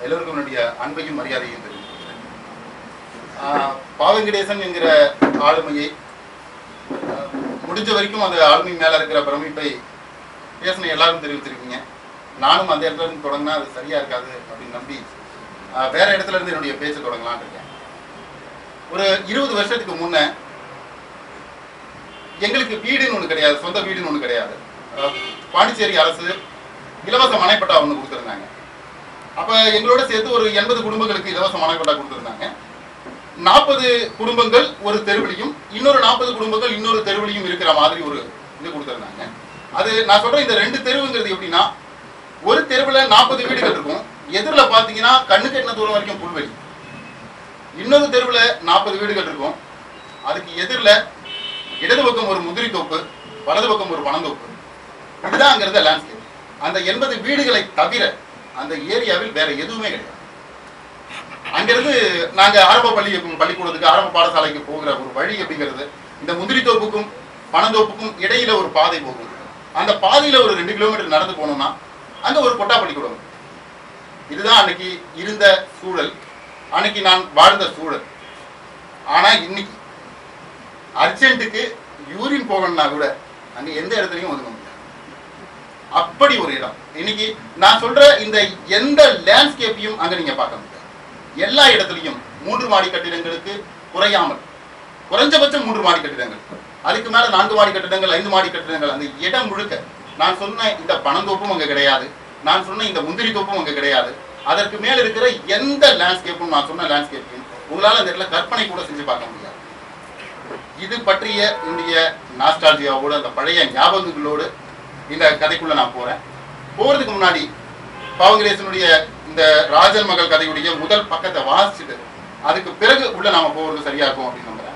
எல்லோருக்கும் என்னுடைய அன்பையும் மரியாதையும் தெரிவித்துக்கிறேன் ஆஹ் பாவங்கடேசன் என்கிற ஆளுமையை ஆஹ் முடிஞ்ச வரைக்கும் அந்த ஆளுமை மேல இருக்கிற பிரமிப்பை பேசின எல்லாரும் தெரிவித்திருக்கீங்க நானும் அந்த இடத்துல இருந்து தொடங்கினா அது சரியா இருக்காது அப்படின்னு நம்பி ஆஹ் வேற இடத்துல இருந்து என்னுடைய பேச்சு தொடங்கலாம்னு இருக்கேன் ஒரு இருபது வருஷத்துக்கு முன்ன எங்களுக்கு வீடுன்னு ஒண்ணு கிடையாது சொந்த வீடுன்னு ஒண்ணு கிடையாது ஆஹ் பாண்டிச்சேரி அரசு இலவச மனைப்பட்டா ஒண்ணு கொடுத்திருந்தாங்க அப்ப எங்களோட சேர்த்து ஒரு எண்பது குடும்பங்களுக்கு இலவச மனைப்பட்டா கொடுத்திருந்தாங்க நாற்பது குடும்பங்கள் ஒரு தெருவிலையும் இன்னொரு நாற்பது குடும்பங்கள் இன்னொரு தெருவிலையும் இருக்கிற மாதிரி ஒரு இது கொடுத்திருந்தாங்க அது நான் சொல்றேன் இந்த ரெண்டு தெருவுங்கிறது எப்படின்னா ஒரு தெருவுல நாற்பது வீடுகள் இருக்கும் எதிரில பாத்தீங்கன்னா கண்ணு கட்டின தூரம் வரைக்கும் புல்வெளி இன்னொரு தெருவுல நாற்பது வீடுகள் இருக்கும் அதுக்கு எதிரில் இடது பக்கம் ஒரு முந்திரி தோப்பு வலது பக்கம் ஒரு பனந்தோப்பு இதுதான் அங்க இருந்த லேண்ட்ஸ்கேப் அந்த எண்பது வீடுகளை தவிர அந்த ஏரியாவில் வேற எதுவுமே கிடையாது அங்கிருந்து நாங்க ஆரம்ப பள்ளி பள்ளிக்கூடத்துக்கு ஆரம்ப பாடசாலைக்கு போகிற ஒரு வழி அப்படிங்கிறது இந்த முந்திரி தோப்புக்கும் பனந்தோப்புக்கும் இடையில ஒரு பாதை போகும் அந்த பாதையில ஒரு ரெண்டு கிலோமீட்டர் நடந்து போனோம்னா அங்க ஒரு கொட்டா பள்ளிக்கூடம் இருக்கு. இதுதான் அன்னைக்கு இருந்த சூழல் அன்னைக்கு நான் வாழ்ந்த சூழல் ஆனா இன்னைக்கு அர்ஜென்ட்டுக்கு யூரின் போகணும்னா கூட அங்க எந்த இடத்துலையும் ஒதுங்க முடியாது அப்படி ஒரு இடம் இன்னைக்கு நான் சொல்ற இந்த எந்த லேண்ட்ஸ்கேப்பையும் அங்க நீங்க பார்க்க முடியாது எல்லா இடத்துலையும் மூன்று மாடி கட்டிடங்களுக்கு குறையாமல் குறைஞ்சபட்சம் மூன்று மாடி கட்டிடங்கள் அதுக்கு மேல நான்கு மாடி கட்டிடங்கள் ஐந்து மாடி கட்டிடங்கள் அந்த இடம் முழுக்க நான் சொன்ன இந்த பனந்தோப்பும் அங்க கிடையாது நான் சொன்ன இந்த முந்திரி தோப்பும் அங்க கிடையாது அதற்கு மேல இருக்கிற எந்த லேண்ட்ஸ்கேப்பும் நான் சொன்ன லேண்ட்ஸ்கேப்பையும் உங்களால அந்த இடத்துல கற்பனை கூட செஞ்சு பார்க்க முடியாது இது பற்றிய என்னுடைய நாஸ்டாலஜியாவோட அந்த பழைய ஞாபகங்களோடு இந்த கதைக்குள்ள நான் போறேன் போறதுக்கு முன்னாடி பாவங்கிரேசனுடைய இந்த ராஜன் மகள் கதையுடைய முதல் பக்கத்தை வாசிச்சுட்டு அதுக்கு பிறகு உள்ள நாம போறது சரியா இருக்கும் அப்படின்னு நம்புறேன்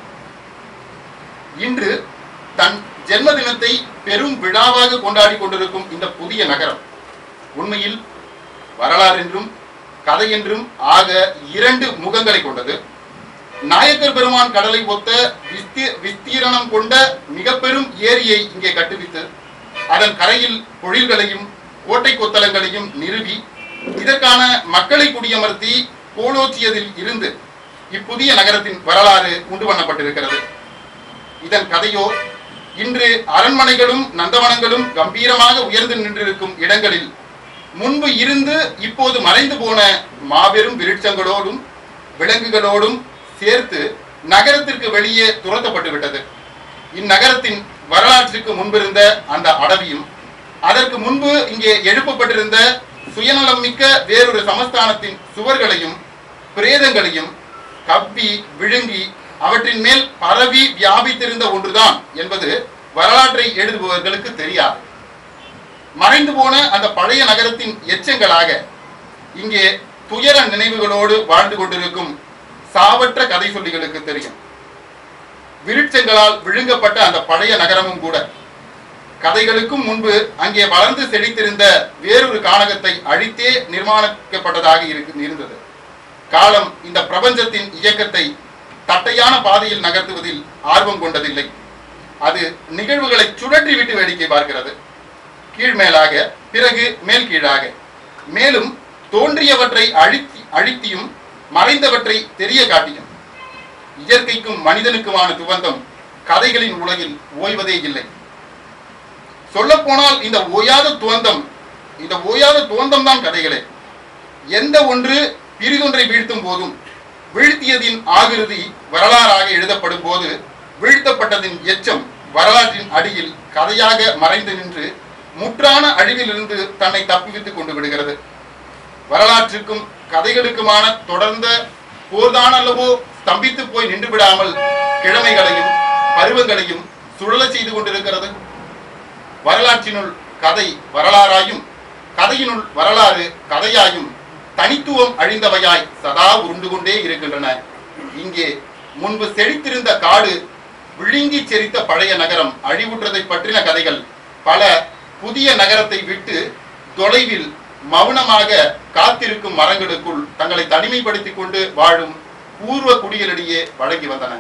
இன்று தன் ஜென்ம தினத்தை பெரும் விழாவாக கொண்டாடி கொண்டிருக்கும் இந்த புதிய நகரம் உண்மையில் வரலாறு என்றும் கதை என்றும் ஆக இரண்டு முகங்களை கொண்டது நாயக்கர் பெருமான் கடலை ஒத்த விஸ்தி- விஸ்தீரணம் கொண்ட மிக பெரும் ஏரியை இங்கே கட்டுவித்து அதன் கரையில் பொழில்களையும் கோட்டை கொத்தளங்களையும் நிறுவி இதற்கான மக்களை குடியமர்த்தி கோலோச்சியதில் இருந்து இப்புதிய நகரத்தின் வரலாறு உண்டு பண்ணப்பட்டிருக்கிறது இதன் கதையோ இன்று அரண்மனைகளும் நந்தவனங்களும் கம்பீரமாக உயர்ந்து நின்றிருக்கும் இடங்களில் முன்பு இருந்து இப்போது மறைந்து போன மாபெரும் விருட்சங்களோடும் விலங்குகளோடும் சேர்த்து நகரத்திற்கு வெளியே துரத்தப்பட்டு விட்டது இந்நகரத்தின் வரலாற்றுக்கு முன்பிருந்த அந்த அடவியும் அதற்கு முன்பு இங்கே எழுப்பப்பட்டிருந்த சுயநலம் மிக்க வேறொரு சமஸ்தானத்தின் சுவர்களையும் பிரேதங்களையும் கவ்வி விழுங்கி அவற்றின் மேல் பரவி வியாபித்திருந்த ஒன்றுதான் என்பது வரலாற்றை எழுதுபவர்களுக்கு தெரியாது மறைந்து போன அந்த பழைய நகரத்தின் எச்சங்களாக இங்கே துயர நினைவுகளோடு வாழ்ந்து கொண்டிருக்கும் சாவற்ற கதை சொல்லிகளுக்கு தெரியும் விருட்சங்களால் விழுங்கப்பட்ட அந்த பழைய நகரமும் கூட கதைகளுக்கும் முன்பு அங்கே வளர்ந்து செழித்திருந்த வேறொரு கானகத்தை அழித்தே நிர்மாணிக்கப்பட்டதாக இருக்கு இருந்தது காலம் இந்த பிரபஞ்சத்தின் இயக்கத்தை தட்டையான பாதையில் நகர்த்துவதில் ஆர்வம் கொண்டதில்லை அது நிகழ்வுகளை சுழற்றி விட்டு வேடிக்கை பார்க்கிறது கீழ்மேலாக பிறகு மேல் கீழாக மேலும் தோன்றியவற்றை அழித்தி அழித்தியும் மறைந்தவற்றை தெரிய காட்டியும் இயற்கைக்கும் மனிதனுக்குமான துவந்தம் கதைகளின் உலகில் ஓய்வதே இல்லை சொல்லப்போனால் இந்த ஓயாத துவந்தம் இந்த ஓயாத துவந்தம் தான் கதைகளே எந்த ஒன்று பிரிதொன்றை வீழ்த்தும் போதும் வீழ்த்தியதின் ஆகிருதி வரலாறாக எழுதப்படும் போது வீழ்த்தப்பட்டதின் எச்சம் வரலாற்றின் அடியில் கதையாக மறைந்து நின்று முற்றான அழிவிலிருந்து தன்னை தப்புவித்துக் கொண்டு விடுகிறது வரலாற்றுக்கும் கதைகளுக்குமான தொடர்ந்த போர்தான் அல்லவோ ஸ்தம்பித்து போய் நின்று விடாமல் கிழமைகளையும் பருவங்களையும் சுழலச் செய்து கொண்டிருக்கிறது வரலாற்றினுள் கதை வரலாறாயும் கதையினுள் வரலாறு கதையாயும் தனித்துவம் அழிந்தவையாய் சதா உருண்டு கொண்டே இருக்கின்றன இங்கே முன்பு செழித்திருந்த காடு விழுங்கி செரித்த பழைய நகரம் அழிவுற்றதை பற்றின கதைகள் பல புதிய நகரத்தை விட்டு தொலைவில் மௌனமாக காத்திருக்கும் மரங்களுக்குள் தங்களை தனிமைப்படுத்திக் கொண்டு வாழும் பூர்வ குடிகளிடையே வழங்கி வந்தன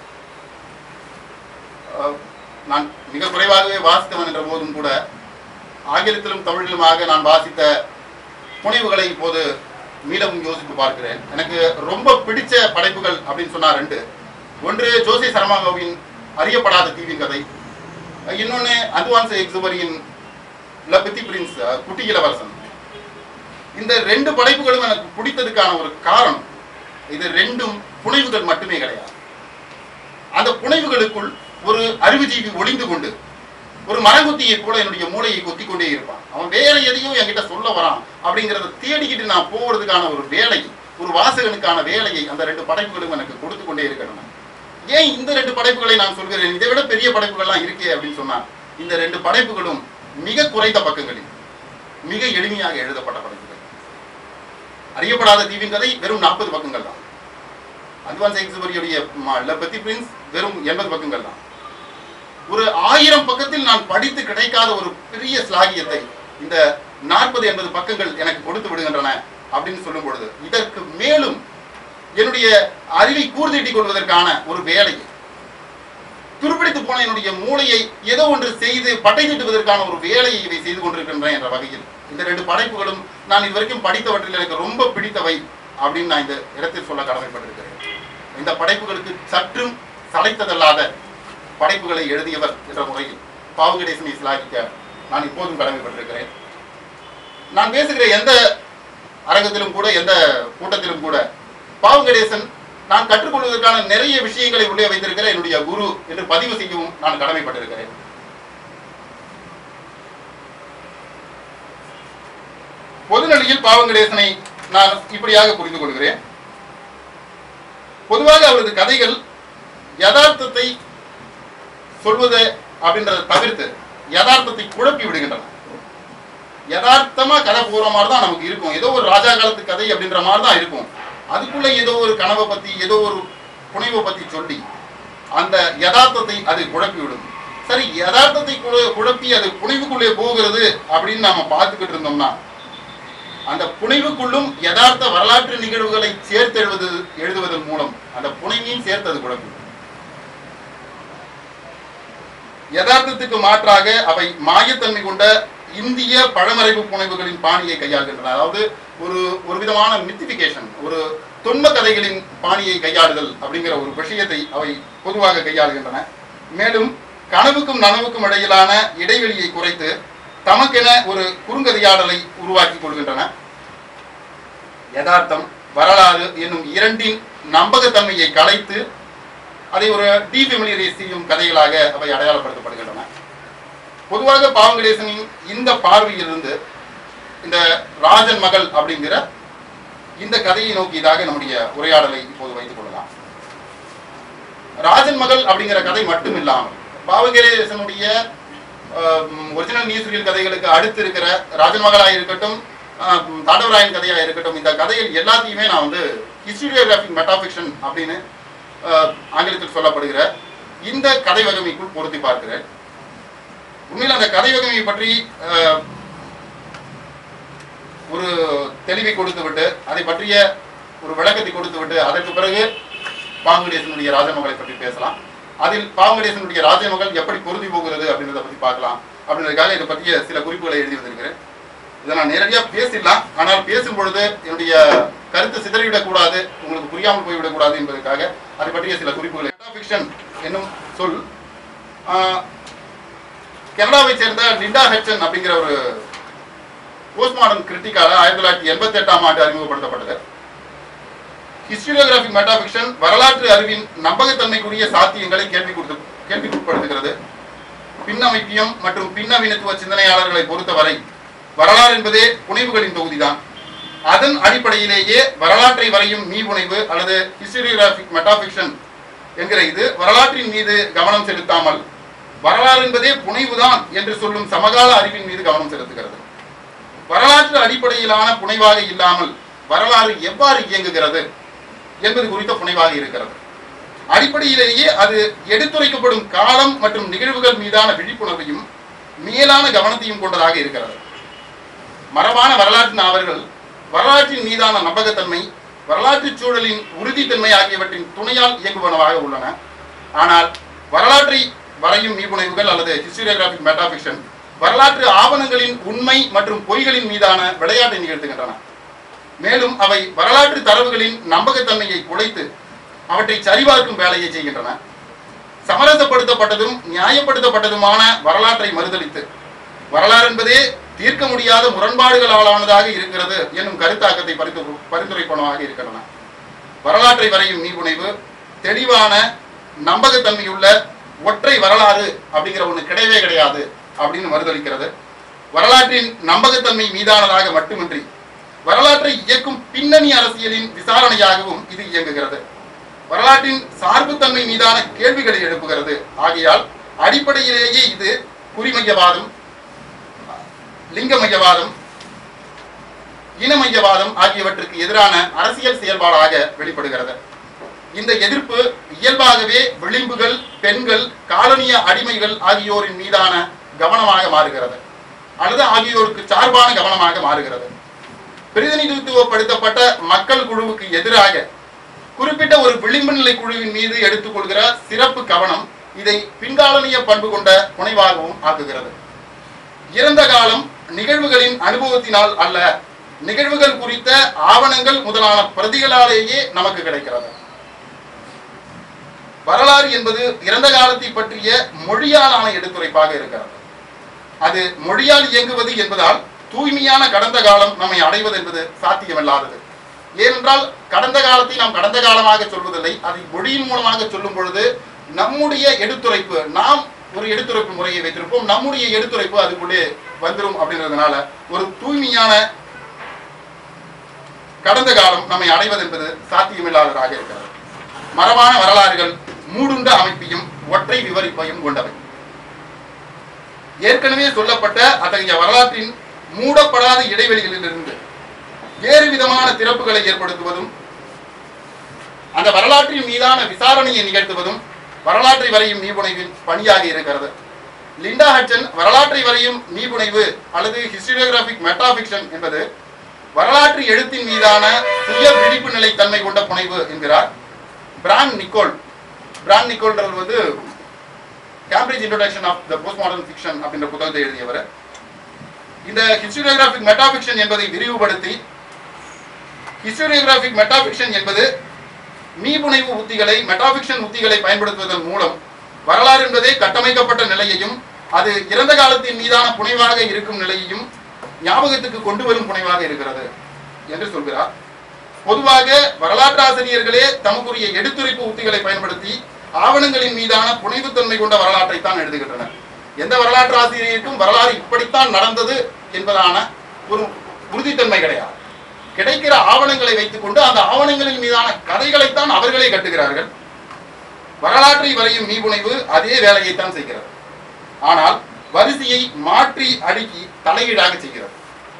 அஹ், நான் மிக குறைவாகவே வாசித்தவன் என்ற போதும் கூட ஆங்கிலத்திலும் தமிழிலுமாக நான் வாசித்த புனைவுகளை இப்போது மீளவும் யோசித்து பார்க்கிறேன் எனக்கு ரொம்ப பிடிச்ச படைப்புகள் அப்படின்னு சொன்னா ரெண்டு ஒன்று ஜோசி சரமாகோவின் அறியப்படாத தீவின் கதை இன்னொன்று அத்வான்ஸ் எக்ஸுபரியின் ல பித்தி பிரின்ஸ் அஹ், குட்டி இளவரசன் இந்த ரெண்டு படைப்புகளும் எனக்கு பிடித்ததுக்கான ஒரு காரணம் இது ரெண்டும் புனைவுகள் மட்டுமே கிடையாது அந்த புனைவுகளுக்குள் ஒரு அறிவுஜீவி ஒளிந்து கொண்டு ஒரு மரங்குத்தியை போல என்னுடைய மூளையை கொத்தி கொண்டே இருப்பான் அவன் வேற எதையும் என்கிட்ட சொல்ல வரான் அப்படிங்கிறத தேடிக்கிட்டு நான் போவதுக்கான ஒரு வேலை ஒரு வாசகனுக்கான வேலையை அந்த ரெண்டு படைப்புகளும் எனக்கு கொடுத்து கொண்டே இருக்கின்றன ஏன் இந்த ரெண்டு படைப்புகளை நான் சொல்கிறேன் இதை விட பெரிய படைப்புகள்லாம் இருக்கே அப்படின்னு சொன்னா இந்த ரெண்டு படைப்புகளும் மிக குறைந்த பக்கங்களில் மிக எளிமையாக எழுதப்பட்ட படைப்புகள் அறியப்படாத தீவின் கதை வெறும் நாற்பது பக்கங்கள் தான் அட்வான்ஸ் எக்ஸுபரியுடைய பத்தி பிரின்ஸ் வெறும் எண்பது பக்கங்கள் தான் ஒரு ஆயிரம் பக்கத்தில் நான் படித்து கிடைக்காத ஒரு பெரிய ஸ்லாகியத்தை இந்த நாற்பது எண்பது பக்கங்கள் எனக்கு கொடுத்து விடுகின்றன அப்படின்னு சொல்லும் பொழுது இதற்கு மேலும் என்னுடைய அறிவை கூர்தீட்டிக் கொள்வதற்கான ஒரு வேலை துருப்பிடித்து போன என்னுடைய மூளையை ஏதோ ஒன்று செய்து பட்டை தீட்டுவதற்கான ஒரு வேலையை இவை செய்து கொண்டிருக்கின்றன என்ற வகையில் இந்த ரெண்டு படைப்புகளும் நான் இதுவரைக்கும் படித்தவற்றில் எனக்கு ரொம்ப பிடித்தவை அப்படின்னு நான் இந்த இடத்தில் சொல்ல கடமைப்பட்டிருக்கிறேன் இந்த படைப்புகளுக்கு சற்றும் சளைத்ததல்லாத படைப்புகளை எழுதியவர் என்ற முறையில் பாவகடேசனை சிலாகிக்க நான் இப்போதும் கடமைப்பட்டிருக்கிறேன் நான் பேசுகிற எந்த அரங்கத்திலும் கூட எந்த கூட்டத்திலும் கூட பாவகடேசன் நான் கற்றுக்கொள்வதற்கான நிறைய விஷயங்களை உள்ளே வைத்திருக்கிற என்னுடைய குரு என்று பதிவு செய்யவும் நான் கடமைப்பட்டிருக்கிறேன் பொதுநிலையில் பாவங்கடேசனை நான் இப்படியாக புரிந்து கொள்கிறேன் பொதுவாக அவரது கதைகள் யதார்த்தத்தை சொல்வது அப்படின்றத தவிர்த்து யதார்த்தத்தை குழப்பி விடுகின்றன யதார்த்தமா கதை போற மாதிரி தான் நமக்கு இருக்கும் ஏதோ ஒரு ராஜா காலத்து கதை அப்படின்ற மாதிரி தான் இருக்கும் அதுக்குள்ள ஏதோ ஒரு கனவை பத்தி ஏதோ ஒரு புனைவை பத்தி சொல்லி அந்த யதார்த்தத்தை அது குழப்பி விடும் சரி யதார்த்தத்தை குழ- குழப்பி அது புனைவுக்குள்ளே போகிறது அப்படின்னு நாம பார்த்துக்கிட்டு இருந்தோம்னா அந்த புனைவுக்குள்ளும் யதார்த்த வரலாற்று நிகழ்வுகளை சேர்த்தெழுவது எழுதுவதன் மூலம் அந்த புனைவையும் சேர்த்து அது குழப்பி விடும். யதார்த்தத்துக்கு மாற்றாக அவை மாயத்தன்மை கொண்ட இந்திய பழமறைவு புனைவுகளின் பாணியை கையாளுகின்றன அதாவது ஒரு ஒரு விதமான மித்திபிகேஷன் ஒரு தொன்ம கதைகளின் பாணியை கையாளுதல் அப்படிங்கிற ஒரு விஷயத்தை அவை பொதுவாக கையாளுகின்றன மேலும் கனவுக்கும் நனவுக்கும் இடையிலான இடைவெளியை குறைத்து தமக்கென ஒரு குறுங்கதையாடலை உருவாக்கி கொள்கின்றன யதார்த்தம் வரலாறு என்னும் இரண்டின் நம்பகத்தன்மையை கலைத்து அதை ஒரு டீஃபெமிலியரை செய்யும் கதைகளாக அவை அடையாளப்படுத்தப்படுகின்றன பொதுவாக பாவங்கடேசனின் இந்த பார்வையிலிருந்து இந்த ராஜன் மகள் அப்படிங்கிற இந்த கதையை நோக்கியதாக நம்முடைய உரையாடலை இப்போது வைத்துக் கொள்ளலாம் ராஜன் மகள் அப்படிங்கிற கதை மட்டும் இல்லாமல் பாவகரேசனுடைய ஒரிஜினல் நியூஸ்ரியல் கதைகளுக்கு அடுத்து இருக்கிற ராஜன் மகளாக இருக்கட்டும் ஆஹ், தாண்டவராயன் கதையாக இருக்கட்டும் இந்த கதைகள் எல்லாத்தையுமே நான் வந்து ஹிஸ்டரியோகிராஃபிக் மெட்டாஃபிக்ஷன் அப்படின்னு ஆஹ், ஆங்கிலத்தில் சொல்லப்படுகிற இந்த கதை வகைமைக்குள் பொருத்தி பார்க்கிறேன் உண்மையில் அந்த கதை வகைமையை பற்றி ஆஹ், ஒரு தெளிவை கொடுத்து விட்டு அதை பற்றிய ஒரு விளக்கத்தை கொடுத்து விட்டு அதற்கு பிறகு பாங்குடேசனுடைய ராஜமகளை பற்றி பேசலாம் அதில் பாங்குடேசனுடைய ராஜமகள் எப்படி பொருந்தி போகிறது அப்படின்றத பற்றி பார்க்கலாம் அப்படின்றதுக்காக இதை பற்றிய சில குறிப்புகளை எழுதி வந்திருக்கிறேன் இதை நான் நேரடியாக பேசிடலாம் ஆனால் பேசும் பொழுது என்னுடைய கருத்து சிதறிவிடக் கூடாது உங்களுக்கு புரியாமல் போய்விடக் கூடாது என்பதற்காக அதை பற்றிய சில குறிப்புகளை ஃபிக்ஷன் என்னும் சொல் ஆஹ், கனடாவை சேர்ந்த லிண்டா ஹெச்சன் அப்படிங்கிற ஒரு போஸ்ட்மார்டம் கிரிட்டிக்கால ஆயிரத்தி தொள்ளாயிரத்தி எண்பத்தி எட்டாம் ஆண்டு அறிமுகப்படுத்தப்பட்டது ஹிஸ்டரியோகிராபிக் மெட்டாஃபிக்ஷன் வரலாற்று அறிவின் நம்பகத்தன்மைக்குரிய சாத்தியங்களை கேள்வி கொடுத்து கேள்விக்குட்படுத்துகிறது பின்னமைப்பியம் மற்றும் பின்னவீனத்துவ சிந்தனையாளர்களை பொறுத்தவரை வரலாறு என்பதே புனைவுகளின் தொகுதிதான் அதன் அடிப்படையிலேயே வரலாற்றை வரையும் மீ புனைவு அல்லது ஹிஸ்டரியோகிராபிக் மெட்டாஃபிக்ஷன் என்கிற இது வரலாற்றின் மீது கவனம் செலுத்தாமல் வரலாறு என்பதே புனைவுதான் என்று சொல்லும் சமகால அறிவின் மீது கவனம் செலுத்துகிறது வரலாற்று அடிப்படையிலான புனைவாக இல்லாமல் வரலாறு எவ்வாறு இயங்குகிறது என்பது குறித்த புனைவாக இருக்கிறது அடிப்படையிலேயே அது எடுத்துரைக்கப்படும் காலம் மற்றும் நிகழ்வுகள் மீதான விழிப்புணர்வையும் மேலான கவனத்தையும் கொண்டதாக இருக்கிறது மரபான வரலாற்று நாவல்கள் வரலாற்றின் மீதான நம்பகத்தன்மை வரலாற்றுச் சூழலின் உறுதித்தன்மை ஆகியவற்றின் துணையால் இயங்குவனவாக உள்ளன ஆனால் வரலாற்றை வரையும் மீபுனைவுகள் அல்லது ஹிஸ்டரியோகிராபிக் மெட்டாஃபிக்ஷன் வரலாற்று ஆவணங்களின் உண்மை மற்றும் பொய்களின் மீதான விளையாட்டை நிகழ்த்துகின்றன மேலும் அவை வரலாற்று தரவுகளின் நம்பகத்தன்மையை குலைத்து அவற்றை சரிபார்க்கும் வேலையை செய்கின்றன சமரசப்படுத்தப்பட்டதும் நியாயப்படுத்தப்பட்டதுமான வரலாற்றை மறுதலித்து வரலாறு என்பதே தீர்க்க முடியாத முரண்பாடுகளாலானதாக இருக்கிறது என்னும் கருத்தாக்கத்தை பரிந்து பரிந்துரைப்பனவாக இருக்கின்றன வரலாற்றை வரையும் நீர்புனைவு தெளிவான நம்பகத்தன்மையுள்ள ஒற்றை வரலாறு அப்படிங்கிற ஒண்ணு கிடையவே கிடையாது அப்படின்னு மறுதளிக்கிறது வரலாற்றின் நம்பகத்தன்மை மீதானதாக மட்டுமின்றி வரலாற்றை இயக்கும் பின்னணி அரசியலின் விசாரணையாகவும் இது இயங்குகிறது வரலாற்றின் சார்புத்தன்மை மீதான கேள்விகளை எழுப்புகிறது ஆகையால் அடிப்படையிலேயே இது குறிமையவாதம் லிங்கமயவாதம் இனமையவாதம் ஆகியவற்றுக்கு எதிரான அரசியல் செயல்பாடாக வெளிப்படுகிறது இந்த எதிர்ப்பு இயல்பாகவே விளிம்புகள் பெண்கள் காலனிய அடிமைகள் ஆகியோரின் மீதான கவனமாக மாறுகிறது அல்லது ஆகியோருக்கு சார்பான கவனமாக மாறுகிறது பிரதிநிதித்துவப்படுத்தப்பட்ட மக்கள் குழுவுக்கு எதிராக குறிப்பிட்ட ஒரு விளிம்பு நிலை குழுவின் மீது எடுத்துக்கொள்கிற சிறப்பு கவனம் இதை பின்காலனிய பண்பு கொண்ட புனைவாகவும் ஆக்குகிறது இறந்த காலம் நிகழ்வுகளின் அனுபவத்தினால் அல்ல நிகழ்வுகள் குறித்த ஆவணங்கள் முதலான பிரதிகளாலேயே நமக்கு கிடைக்கிறது வரலாறு என்பது இறந்த காலத்தை பற்றிய மொழியாலான எடுத்துரைப்பாக இருக்கிறது அது மொழியால் இயங்குவது என்பதால் தூய்மையான கடந்த காலம் நம்மை அடைவது என்பது சாத்தியமில்லாதது ஏனென்றால் கடந்த காலத்தை நாம் கடந்த காலமாக சொல்வதில்லை அதை மொழியின் மூலமாக சொல்லும் பொழுது நம்முடைய எடுத்துரைப்பு நாம் ஒரு எடுத்துரைப்பு முறையை வைத்திருப்போம் நம்முடைய எடுத்துரைப்பு அதுக்குள்ளே வந்துரும் அப்படின்றதுனால ஒரு தூய்மையான கடந்த காலம் நம்மை அடைவது என்பது சாத்தியமில்லாததாக இருக்கிறது மரபான வரலாறுகள் மூடுண்ட அமைப்பையும் ஒற்றை விவரிப்பையும் கொண்டவை ஏற்கனவே சொல்லப்பட்ட அத்தகைய வரலாற்றின் மூடப்படாத இடைவெளிகளிலிருந்து வேறு விதமான திறப்புகளை ஏற்படுத்துவதும் அந்த வரலாற்றின் மீதான விசாரணையை நிகழ்த்துவதும் வரலாற்றை வரையும் நீபுனைவின் பணியாக இருக்கிறது லிண்டா ஹட்சன் வரலாற்றை வரையும் நீபுனைவு அல்லது ஹிஸ்டரியோகிராபிக் மெட்டாபிக்ஷன் என்பது வரலாற்று எழுத்தின் மீதான சுய விழிப்பு நிலை தன்மை கொண்ட புனைவு என்கிறார் பிரான் நிக்கோல் பிரான் நிக்கோல்ன்றவர் வந்து Cambridge introduction of the post modern fiction அப்படின்ற புத்தகத்தை எழுதியவர் இந்த ஹிஸ்டரியோகிராபிக் மெட்டாபிக்ஷன் என்பதை விரிவுபடுத்தி ஹிஸ்டரியோகிராபிக் மெட்டாபிக்ஷன் என்பது மீபுனைவு உத்திகளை மெட்டாபிக்ஷன் உத்திகளை பயன்படுத்துவதன் மூலம் வரலாறு என்பதே கட்டமைக்கப்பட்ட நிலையையும் அது இறந்த காலத்தின் மீதான புனைவாக இருக்கும் நிலையையும் ஞாபகத்துக்கு கொண்டு வரும் புனைவாக இருக்கிறது என்று சொல்கிறார் பொதுவாக வரலாற்று ஆசிரியர்களே தமக்குரிய எடுத்துரைப்பு உத்திகளை பயன்படுத்தி ஆவணங்களின் மீதான புனைவுத்தன்மை கொண்ட வரலாற்றை தான் எழுதுகின்றனர் எந்த வரலாற்று ஆசிரியருக்கும் வரலாறு இப்படித்தான் நடந்தது என்பதான ஒரு உறுதித்தன்மை கிடையாது கிடைக்கிற ஆவணங்களை வைத்துக்கொண்டு அந்த ஆவணங்களின் மீதான கதைகளைத்தான் அவர்களே கட்டுகிறார்கள் வரலாற்றை வரையும் மீபுனைவு அதே வேலையைத்தான் செய்கிறது ஆனால் வரிசையை மாற்றி அடுக்கி தலையீடாக செய்கிறது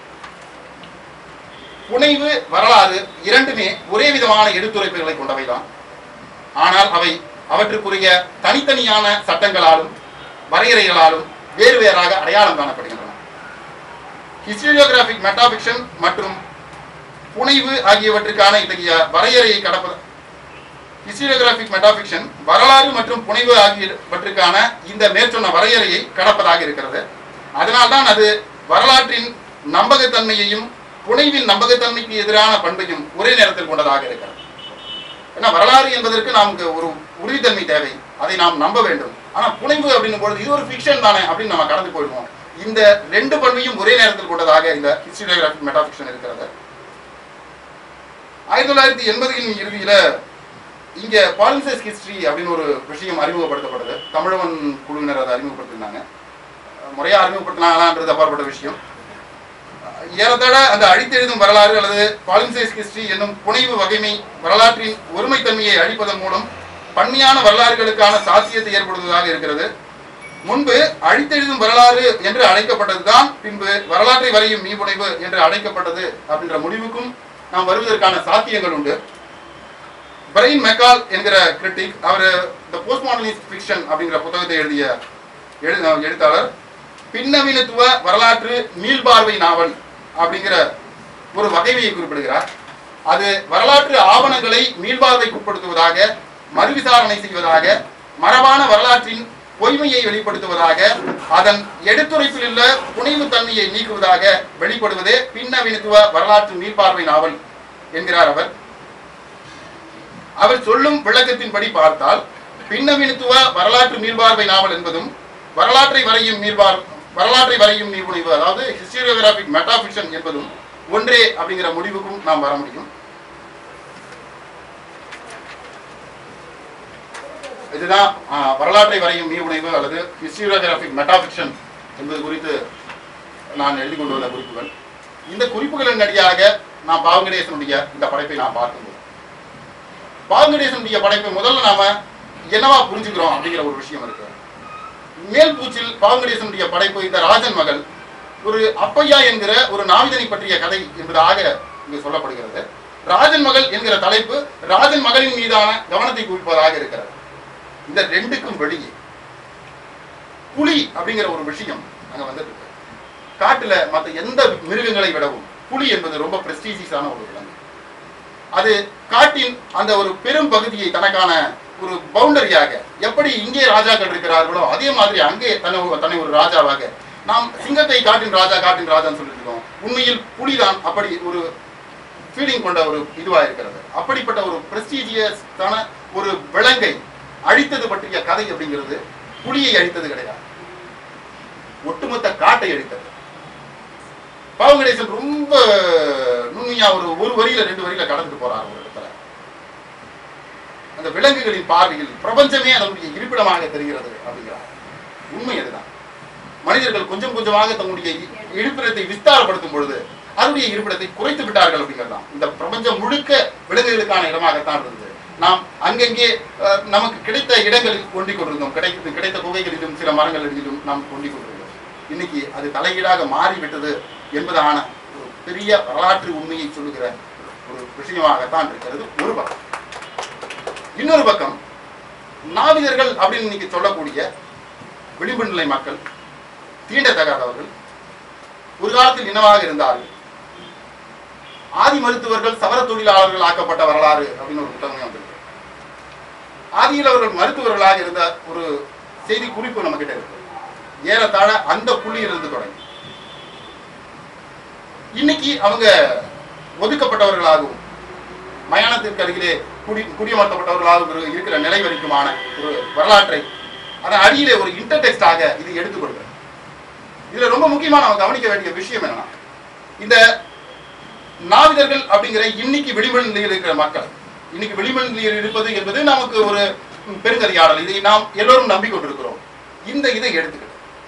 புனைவு வரலாறு இரண்டுமே ஒரே விதமான எடுத்துரைப்புகளை கொண்டவைதான் ஆனால் அவை அவற்றுக்குரிய தனித்தனியான சட்டங்களாலும் வரையறைகளாலும் வேறு வேறாக அடையாளம் காணப்படுகின்றன ஹிஸ்டரியோகிராபிக் மெட்டாபிக்ஷன் மற்றும் புனைவு ஆகியவற்றுக்கான இத்தகைய வரையறையை கடப்பது ஹிஸ்டரியோகிராபிக் மெட்டாபிக்ஷன் வரலாறு மற்றும் புனைவு ஆகியவற்றுக்கான இந்த மேற்சொன்ன வரையறையை கடப்பதாக இருக்கிறது அதனால்தான் அது வரலாற்றின் நம்பகத்தன்மையையும் புனைவின் நம்பகத்தன்மைக்கு எதிரான பண்பையும் ஒரே நேரத்தில் கொண்டதாக இருக்கிறது ஏன்னா வரலாறு என்பதற்கு நமக்கு ஒரு உறுதித்தன்மை தேவை அதை நாம் நம்ப வேண்டும் ஆனா புனைவு அப்படின்னும் பொழுது இது ஒரு ஃபிக்ஷன் தானே அப்படின்னு நம்ம கடந்து போயிடுவோம் இந்த ரெண்டு பண்பையும் ஒரே நேரத்தில் கொண்டதாக இந்த ஹிஸ்டரியோகிராபிக் மெட்டாபிக்ஷன் இருக்கிறது ஆயிரத்தி தொள்ளாயிரத்தி எண்பதுகளின் இறுதியில இங்க பாலிசஸ் ஹிஸ்டரி அப்படின்னு ஒரு விஷயம் அறிமுகப்படுத்தப்படுது தமிழவன் குழுவினர் அதை அறிமுகப்படுத்திருந்தாங்க முறையா அறிமுகப்படுத்தினாங்களான்றது அப்பாற்பட்ட விஷயம் ஏறத்தாழ அந்த அழித்தெழுதும் வரலாறு அல்லது பாலின்சைஸ் ஹிஸ்டரி என்னும் புனைவு வகைமை வரலாற்றின் ஒருமைத்தன்மையை அழிப்பதன் மூலம் பன்மையான வரலாறுகளுக்கான சாத்தியத்தை ஏற்படுத்துவதாக இருக்கிறது முன்பு அழித்தெழுதும் வரலாறு என்று அழைக்கப்பட்டதுதான் பின்பு வரலாற்றை வரையும் மீபுனைவு என்று அழைக்கப்பட்டது அப்படின்ற முடிவுக்கும் நாம் வருவதற்கான சாத்தியங்கள் உண்டு பிரைன் மெக்கால் என்கிற கிரிட்டிக் அவர் த போஸ்ட் மாடர்னிஸ்ட் ஃபிக்ஷன் அப்படிங்கிற புத்தகத்தை எழுதிய எழு எழுத்தாளர் பின்னவீனத்துவ வரலாற்று மீள்பார்வை நாவல் அப்படிங்கிற ஒரு வகைமையை குறிப்பிடுகிறார் அது வரலாற்று ஆவணங்களை மீள்பார்வைக்குட்படுத்துவதாக மறுவிசாரணை செய்வதாக மரபான வரலாற்றின் பொய்மையை வெளிப்படுத்துவதாக அதன் எடுத்துரைப்பில் உள்ள புனைவு தன்மையை நீக்குவதாக வெளிப்படுவதே பின்னவீனத்துவ வரலாற்று மீள்பார்வை நாவல் என்கிறார் அவர் அவர் சொல்லும் விளக்கத்தின்படி பார்த்தால் பின்னவீனத்துவ வரலாற்று மீள்பார்வை நாவல் என்பதும் வரலாற்றை வரையும் மீள்பார் வரலாற்றை வரையும் நீர்முனைவு அதாவது ஹிஸ்டோரியோகிராபிக் மெட்டாஃபிக்ஷன் என்பதும் ஒன்றே அப்படிங்கிற முடிவுக்கும் நாம் வர முடியும் இதுதான் ஆ, வரலாற்றை வரையும் மீள்முனைவு அல்லது ஹிஸ்டோரியோகிராபிக் மெட்டாஃபிக்ஷன் என்பது குறித்து நான் எழுதி கொண்டு வந்த குறிப்புகள் இந்த குறிப்புகளின் அடியாக நான் பாவங்கடேசனுடைய இந்த படைப்பை நான் பார்க்கும்போது பாவங்கடேசனுடைய படைப்பை முதல்ல நாம என்னவா புரிஞ்சுக்கிறோம் அப்படிங்கிற ஒரு விஷயம் இருக்கு மேல் பூச்சில் பாவங்கடேசனுடைய படைப்பு இந்த ராஜன் மகள் ஒரு அப்பையா என்கிற ஒரு நாவிதனை பற்றிய கதை என்பதாக இங்கு சொல்லப்படுகிறது ராஜன் மகள் என்கிற தலைப்பு ராஜன் மகளின் மீதான கவனத்தை குவிப்பதாக இருக்கிறது இந்த ரெண்டுக்கும் வெளியே புலி அப்படிங்கிற ஒரு விஷயம் அங்க வந்துட்டு இருக்கு காட்டுல மற்ற எந்த மிருகங்களை விடவும் புலி என்பது ரொம்ப பிரஸ்டீஜியஸான ஒரு விலங்கு அது காட்டின் அந்த ஒரு பெரும் பகுதியை தனக்கான ஒரு பவுண்டரியாக எப்படி இங்கே ராஜாக்கள் இருக்கிறார்களோ அதே மாதிரி அங்கே தன்னை ஒரு- தன்னை ஒரு ராஜாவாக நாம் சிங்கத்தை காட்டின் ராஜா காட்டின் ராஜான்னு சொல்லியிருக்கோம் உண்மையில் புலிதான் அப்படி ஒரு ஃபீலிங் கொண்ட ஒரு இதுவா இருக்கிறது அப்படிப்பட்ட ஒரு பிரஸ்டீஜியஸான ஒரு விலங்கை அழித்தது பற்றிய கதை அப்படிங்கிறது புலியை அழித்தது கிடையாது ஒட்டுமொத்த காட்டை அழித்தது பாவகணேசன் ரொம்ப நுண்ணியா ஒரு ஒரு வரியில ரெண்டு வரியில கடந்துட்டு போறார் ஒரு இடத்துல அந்த விலங்குகளின் பார்வையில் பிரபஞ்சமே அதனுடைய இருப்பிடமாக தெரிகிறது அப்படிங்கிறார் உண்மை அதுதான் மனிதர்கள் கொஞ்சம் கொஞ்சமாக தன்னுடைய இ- இருப்பிடத்தை விஸ்தாரப்படுத்தும் பொழுது அதனுடைய இருப்பிடத்தை குறைத்து விட்டார்கள் அப்படிங்கிறதான் இந்த பிரபஞ்சம் முழுக்க விலங்குகளுக்கான இடமாகத்தான் இருந்தது நாம் அங்கங்கே அஹ், நமக்கு கிடைத்த இடங்களில் கொண்டிக் கொண்டிருந்தோம் கிடைத்த கிடைத்த குகைகளிலும் சில மரங்களிலும் நாம் கொண்டிக் கொண்டிருந்தோம் இன்னைக்கு அது தலையீடாக மாறிவிட்டது என்பதான ஒரு பெரிய வரலாற்று உண்மையை சொல்லுகிற ஒரு விஷயமாகத்தான் இருக்கிறது ஒரு பக்கம் இன்னொரு பக்கம் நாவிதர்கள் அப்படின்னு இன்னைக்கு சொல்லக்கூடிய விளிம்பு நிலை மக்கள் தீண்டத்தகாதவர்கள் ஒரு காலத்தில் இனமாக இருந்தார்கள் ஆதி மருத்துவர்கள் சவர தொழிலாளர்கள் ஆக்கப்பட்ட வரலாறு அப்படின்னு ஒரு புத்தகம் வந்திருக்கு ஆதியில் அவர்கள் மருத்துவர்களாக இருந்த ஒரு செய்தி குறிப்பு நம்ம கிட்ட இருக்கு ஏறத்தாழ அந்த புள்ளியிலிருந்து தொடங்கி இன்னைக்கு அவங்க ஒதுக்கப்பட்டவர்களாகவும் மயானத்திற்கு அருகிலே குடி குடியமர்த்தப்பட்டவர்களாகவும் இரு- இருக்கிற நிலை வரைக்குமான ஒரு வரலாற்றை அதன் அடியிலே ஒரு இன்டர்டெக்ஸ்டாக இது எடுத்துக்கொள்கிறது இதுல ரொம்ப முக்கியமா நம்ம கவனிக்க வேண்டிய விஷயம் என்னன்னா இந்த நாவிதர்கள் அப்படிங்கிற இன்னைக்கு வெளிமண் நிலையில் இருக்கிற மக்கள் இன்னைக்கு வெளிமண் நிலையில் இருப்பது என்பது நமக்கு ஒரு பெருங்கதையாடல் இதை நாம் எல்லோரும் நம்பிக்கொண்டிருக்கிறோம் இந்த இதை எடுத்துக்கிட்டு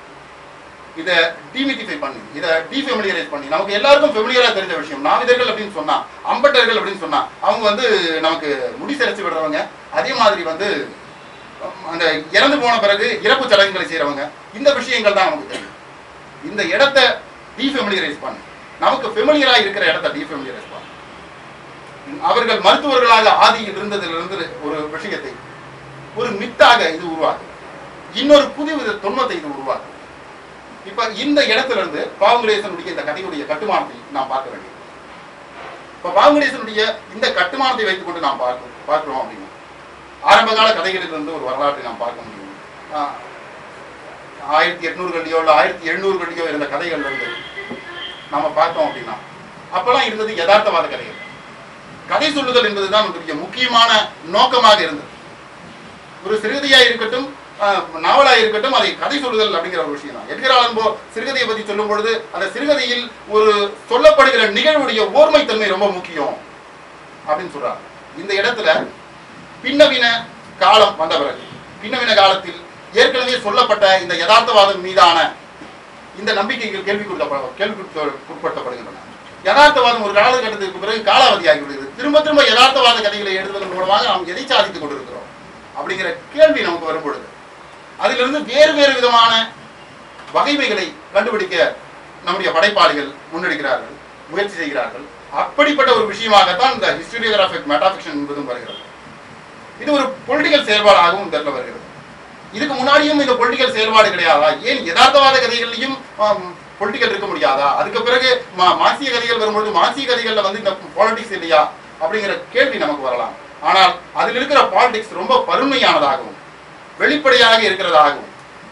இதை டிமிட்டிஃபை பண்ணி இதை டீஃபெமிலியரைஸ் பண்ணி நமக்கு எல்லாருக்கும் ஃபெமிலியரா தெரிஞ்ச விஷயம் நாவிதர்கள் அப்படின்னு சொன்னா அம்பட்டர்கள் அப்படின்னு சொன்னா அவங்க வந்து நமக்கு முடி சிரைச்சு விடுறவங்க அதே மாதிரி வந்து உம், அந்த இறந்து போன பிறகு இறப்பு சடங்குகளை செய்றவங்க இந்த விஷயங்கள் தான் நமக்கு தெரியும் இந்த இடத்த டீஃபெமிலியரைஸ் பண்ணி நமக்கு ஃபெமிலியரா இருக்கிற இடத்த டீஃபெமிலியரைஸ் பண்ணி அவர்கள் மருத்துவர்களாக ஆதியில் இருந்ததிலிருந்து ஒரு விஷயத்தை ஒரு மித்தாக இது உருவாக்கு இன்னொரு புதுவித தொன்மத்தை இது உருவாக்கு இப்ப இந்த இடத்துல இருந்து பாவங்கடேசனுடைய இந்த கதையுடைய கட்டுமானத்தை நாம் பார்க்க வேண்டியது இப்ப பாவங்கடேசனுடைய இந்த கட்டுமானத்தை வைத்துக்கொண்டு நாம் பார்க்கிறோம் பார்க்கிறோம் அப்படின்னா ஆரம்ப கால கதைகளில் இருந்து ஒரு வரலாற்றை நாம் பார்க்க முடியும் ஆஹ் ஆயிரத்தி எட்நூறுகள்லையோ இல்லை ஆயிரத்தி எழுநூறுகள்லையோ இருந்த கதைகள் வந்து நாம பார்த்தோம் அப்படின்னா அப்பெல்லாம் இருந்தது யதார்த்தவாத கதைகள் கதை சொல்லுதல் என்பதுதான் நம்முடைய முக்கியமான நோக்கமாக இருந்தது ஒரு சிறுகதையா இருக்கட்டும் ஆஹ், நாவலா இருக்கட்டும் அதை கதை சொல்லுதல் அப்படிங்கிற ஒரு விஷயம் தான் எட்கர் ஆலன் போ சிறுகதையை பத்தி சொல்லும் பொழுது அந்த சிறுகதையில் ஒரு சொல்லப்படுகிற நிகழ்வுடைய ஓர்மைத்தன்மை ரொம்ப முக்கியம் அப்படின்னு சொல்றாங்க இந்த இடத்துல பின்னவீன காலம் வந்த பிறகு பின்னவீன காலத்தில் ஏற்கனவே சொல்லப்பட்ட இந்த யதார்த்தவாதம் மீதான இந்த நம்பிக்கைகள் கேள்விக்குட்பட கேள்விக்குட்படுத்தப்படுகின்றன யதார்த்தவாதம் ஒரு காலகட்டத்திற்கு பிறகு காலாவதியாகி விடுகிறது திரும்ப திரும்ப யதார்த்தவாத கதைகளை எழுதுவதன் மூலமாக நாம் எதை சாதித்துக் கொண்டிருக்கிறோம் அப்படிங்கிற கேள்வி நமக்கு வரும் பொழுது அதிலிருந்து வேறு வேறு விதமான வகைமைகளை கண்டுபிடிக்க நம்முடைய படைப்பாளிகள் முன்னெடுக்கிறார்கள் முயற்சி செய்கிறார்கள் அப்படிப்பட்ட ஒரு விஷயமாகத்தான் இந்த ஹிஸ்டோரியோகிராபிக் மெட்டாஃபிக்ஷன் என்பதும் வருகிறது இது ஒரு பொலிட்டிக்கல் செயல்பாடாகவும் இந்த இடத்துல வருகிறது இதுக்கு முன்னாடியும் இந்த பொலிட்டிக்கல் செயல்பாடு கிடையாதா ஏன் யதார்த்தவாத கதைகள்லையும் பொலிட்டிக்கல் இருக்க முடியாதா அதுக்கு பிறகு மா- மார்க்சிய கதைகள் வரும்பொழுது மார்க்சிய கதைகள்ல வந்து இந்த பாலிடிக்ஸ் இல்லையா அப்படிங்கிற கேள்வி நமக்கு வரலாம் ஆனால் அதில் இருக்கிற பாலிடிக்ஸ் ரொம்ப பருமையானதாகவும் வெளிப்படையாக இருக்கிறதாகவும்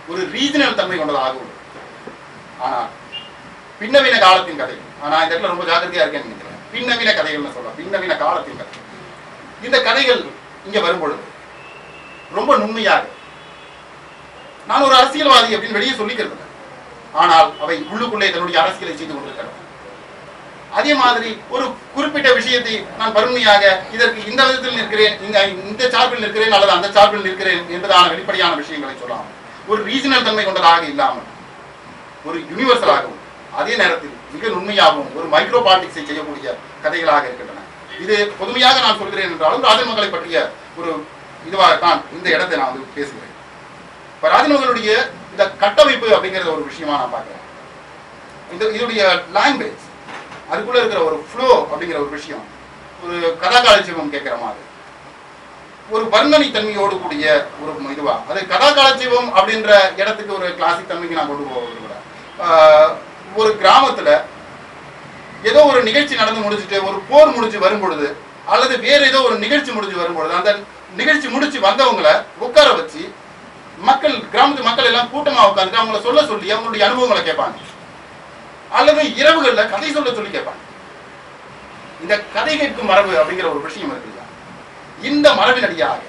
ஒரு ரீஜனல் தன்மை கொண்டதாக உள்ளது ஆனால் பின்னவீன காலத்தின் கதை நான் இந்த இடத்துல ரொம்ப ஜாக்கிரதையா இருக்கேன்னு நினைக்கிறேன் பின்னவீன கதைகள்னு சொல்றேன் பின்னவீன காலத்தின் கதை இந்த கதைகள் இங்க வரும்பொழுது ரொம்ப நுண்மையாக நான் ஒரு அரசியல்வாதி அப்படின்னு வெளியே சொல்லிக்கிறது இல்லை. ஆனால் அவை உள்ளுக்குள்ளே தன்னுடைய அரசியலை செய்து கொண்டிருக்கிறது அதே மாதிரி ஒரு குறிப்பிட்ட விஷயத்தை நான் வறுமையாக இதற்கு இந்த விதத்தில் நிற்கிறேன் இந்த இந்த சார்பில் நிற்கிறேன் அல்லது அந்த சார்பில் நிற்கிறேன் என்பதான வெளிப்படையான விஷயங்களை சொல்லலாம் ஒரு ரீஜனல் தன்மை கொண்டதாக இல்லாமல் ஒரு யூனிவர்சலாகவும் அதே நேரத்தில் மிக நுண்மையாகவும் ஒரு மைக்ரோ பாலிடிக்ஸை செய்யக்கூடிய கதைகளாக இருக்கின்றன இது பொதுமையாக நான் சொல்கிறேன் என்றாலும் ராஜன் மகளை பற்றிய ஒரு இதுவாகத்தான் இந்த இடத்தை நான் வந்து பேசுகிறேன் இப்ப ராஜமகளுடைய இந்த கட்டமைப்பு அப்படிங்கிற ஒரு விஷயமா நான் பார்க்கிறேன் இந்த இதனுடைய லாங்குவேஜ் அதுக்குள்ள இருக்கிற ஒரு ஃப்ளோ அப்படிங்கிற ஒரு விஷயம் ஒரு கதாகாலட்சியம் கேட்கிற மாதிரி ஒரு வர்ணனை தன்மையோடு கூடிய ஒரு இதுவா அது கதாகாலட்சியம் அப்படின்ற இடத்துக்கு ஒரு கிளாசிக் தன்மைக்கு நான் கொண்டு போக விரும்புகிறேன் ஆஹ் ஒரு கிராமத்துல ஏதோ ஒரு நிகழ்ச்சி நடந்து முடிஞ்சுட்டு ஒரு போர் முடிஞ்சு வரும் பொழுது அல்லது வேற ஏதோ ஒரு நிகழ்ச்சி முடிஞ்சு வரும் பொழுது அந்த நிகழ்ச்சி முடிச்சு வந்தவங்களை உட்கார வச்சு மக்கள் கிராமத்து மக்கள் எல்லாம் கூட்டமா உட்காந்துட்டு அவங்கள சொல்ல சொல்லி அவங்களுடைய அனுபவங்களை கேட்பாங்க அல்லது இரவுகள்ல கதை சொல்ல சொல்லி கேட்பாங்க இந்த கதை கேட்கும் மரபு அப்படிங்கிற ஒரு விஷயம் இருக்கு இல்லையா? இந்த மரபின் அடியாக